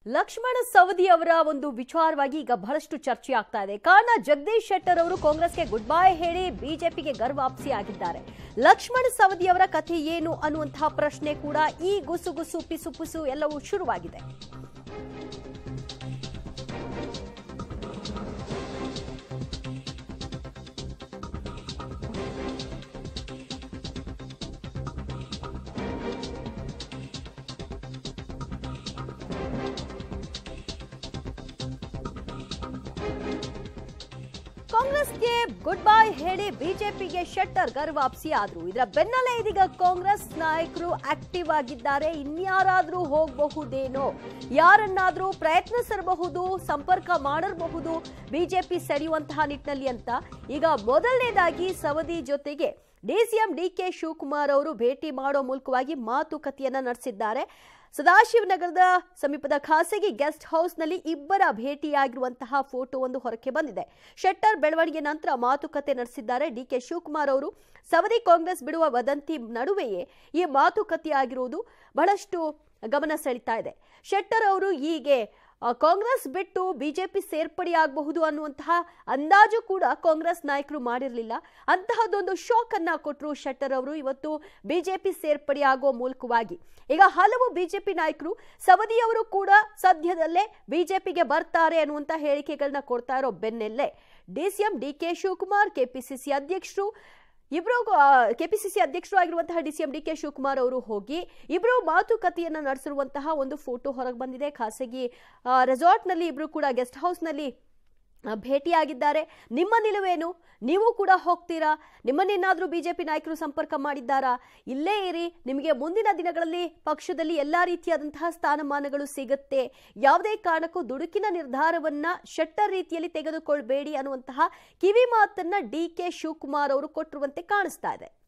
ಲಕ್ಷ್ಮಣ ಸವದಿ ಅವರ ಒಂದು ವಿಚಾರವಾಗಿ ಈಗ ಬಹಳಷ್ಟು ಚರ್ಚೆ ಆಗ್ತಾ ಇದೆ ಕಾರಣ ಜಗದೀಶ್ ಶೆಟ್ಟರ್ ಅವರು ಕಾಂಗ್ರೆಸ್ಗೆ ಗುಡ್ ಬೈ ಹೇಳಿ ಬಿಜೆಪಿಗೆ ಗರ್ವಾಪ್ಸಿ ಆಗಿದ್ದಾರೆ ಲಕ್ಷ್ಮಣ ಸವದಿ ಅವರ ಕಥೆ ಏನು ಅನ್ನುವಂತಹ ಪ್ರಶ್ನೆ ಕೂಡ ಈ ಗುಸುಗುಸು ಪಿಸುಪುಸು ಎಲ್ಲವೂ ಶುರುವಾಗಿದೆ ಕಾಂಗ್ರೆಸ್ಗೆ ಗುಡ್ ಬೈ ಹೇಳಿ ಬಿಜೆಪಿಗೆ ಶೆಟ್ಟರ್ ಗರ್ವಾಪ್ಸಿ ಆದ್ರು ಇದರ ಬೆನ್ನಲ್ಲೇ ಇದೀಗ ಕಾಂಗ್ರೆಸ್ ನಾಯಕರು ಆಕ್ಟಿವ್ ಆಗಿದ್ದಾರೆ ಇನ್ಯಾರಾದ್ರೂ ಹೋಗಬಹುದೇನೋ ಯಾರನ್ನಾದ್ರೂ ಪ್ರಯತ್ನಿಸಿರಬಹುದು ಸಂಪರ್ಕ ಮಾಡಿರಬಹುದು ಬಿಜೆಪಿ ಸೆಳೆಯುವಂತಹ ನಿಟ್ಟಿನಲ್ಲಿ ಅಂತ ಈಗ ಮೊದಲನೇದಾಗಿ ಸವದಿ ಜೊತೆಗೆ ಡಿಸಿಎಂ ಡಿಕೆ ಶಿವಕುಮಾರ್ ಅವರು ಭೇಟಿ ಮಾಡೋ ಮೂಲಕವಾಗಿ ಮಾತುಕತೆಯನ್ನ ನಡೆಸಿದ್ದಾರೆ ಸದಾಶಿವನಗರದ ಸಮೀಪದ ಖಾಸಗಿ ಗೆಸ್ಟ್ ಹೌಸ್ನಲ್ಲಿ ಇಬ್ಬರ ಭೇಟಿಯಾಗಿರುವಂತಹ ಫೋಟೋ ಒಂದು ಹೊರಕ್ಕೆ ಬಂದಿದೆ ಶೆಟ್ಟರ್ ಬೆಳವಣಿಗೆ ನಂತರ ಮಾತುಕತೆ ನಡೆಸಿದ್ದಾರೆ ಡಿಕೆ ಶಿವಕುಮಾರ್ ಅವರು ಸವದಿ ಕಾಂಗ್ರೆಸ್ ಬಿಡುವ ವದಂತಿ ನಡುವೆಯೇ ಈ ಮಾತುಕತೆ ಆಗಿರುವುದು ಬಹಳಷ್ಟು ಗಮನ ಸೆಳೀತಾ ಇದೆ ಶೆಟ್ಟರ್ ಅವರು ಹೀಗೆ ಆ, ಕಾಂಗ್ರೆಸ್ ಬಿಟ್ಟು ಬಿಜೆಪಿ ಸೇರ್ಪಡೆಯಾಗಬಹುದು ಅನ್ನುವಂತಹ ಅಂದಾಜು ಕೂಡ ಕಾಂಗ್ರೆಸ್ ನಾಯಕರು ಮಾಡಿರಲಿಲ್ಲ ಅಂತಹದೊಂದು ಶಾಕ್ ಅನ್ನ ಕೊಟ್ಟರು ಶೆಟ್ಟರ್ ಅವರು ಇವತ್ತು ಬಿಜೆಪಿ ಸೇರ್ಪಡೆಯಾಗುವ ಮೂಲಕವಾಗಿ ಈಗ ಹಲವು ಬಿಜೆಪಿ ನಾಯಕರು ಸವದಿಯವರು ಕೂಡ ಸದ್ಯದಲ್ಲೇ ಬಿಜೆಪಿಗೆ ಬರ್ತಾರೆ ಅನ್ನುವಂತ ಹೇಳಿಕೆಗಳನ್ನ ಕೊಡ್ತಾ ಇರೋ ಬೆನ್ನಲ್ಲೇ DCM D K Shivakumar KPCC ಅಧ್ಯಕ್ಷರು ಇಬ್ರು ಕೆಪಿಸಿಸಿ ಅಧ್ಯಕ್ಷರು ಆಗಿರುವಂತಹ ಡಿಸಿಎಂ ಡಿ ಕೆ ಶಿವಕುಮಾರ್ ಅವರು ಹೋಗಿ ಇಬ್ರು ಮಾತುಕತೆಯನ್ನ ನಡೆಸಿರುವಂತಹ ಒಂದು ಫೋಟೋ ಹೊರಗೆ ಬಂದಿದೆ ಖಾಸಗಿ ರೆಸಾರ್ಟ್ನಲ್ಲಿ ಇಬ್ರು ಕೂಡ ಗೆಸ್ಟ್ ಹೌಸ್ನಲ್ಲಿ ಆ, ಭೇಟಿಯಾಗಿದ್ದಾರೆ ನಿಮ್ಮ ನಿಲುವೇನು ನೀವು ಕೂಡ ಹೋಗ್ತೀರಾ ನಿಮ್ಮನ್ನೇನಾದ್ರೂ ಬಿಜೆಪಿ ನಾಯಕರು ಸಂಪರ್ಕ ಮಾಡಿದ್ದಾರಾ ಇಲ್ಲೇ ಇರಿ ನಿಮಗೆ ಮುಂದಿನ ದಿನಗಳಲ್ಲಿ ಪಕ್ಷದಲ್ಲಿ ಎಲ್ಲಾ ರೀತಿಯಾದಂತಹ ಸ್ಥಾನಮಾನಗಳು ಸಿಗುತ್ತೆ ಯಾವುದೇ ಕಾರಣಕ್ಕೂ ದುಡುಕಿನ ನಿರ್ಧಾರವನ್ನ ಶೆಟ್ಟರ್ ರೀತಿಯಲ್ಲಿ ತೆಗೆದುಕೊಳ್ಬೇಡಿ ಅನ್ನುವಂತಹ ಕಿವಿ ಮಾತನ್ನ ಡಿ ಕೆ ಶಿವಕುಮಾರ್ ಅವರು ಕೊಟ್ಟಿರುವಂತೆ ಕಾಣಿಸ್ತಾ ಇದೆ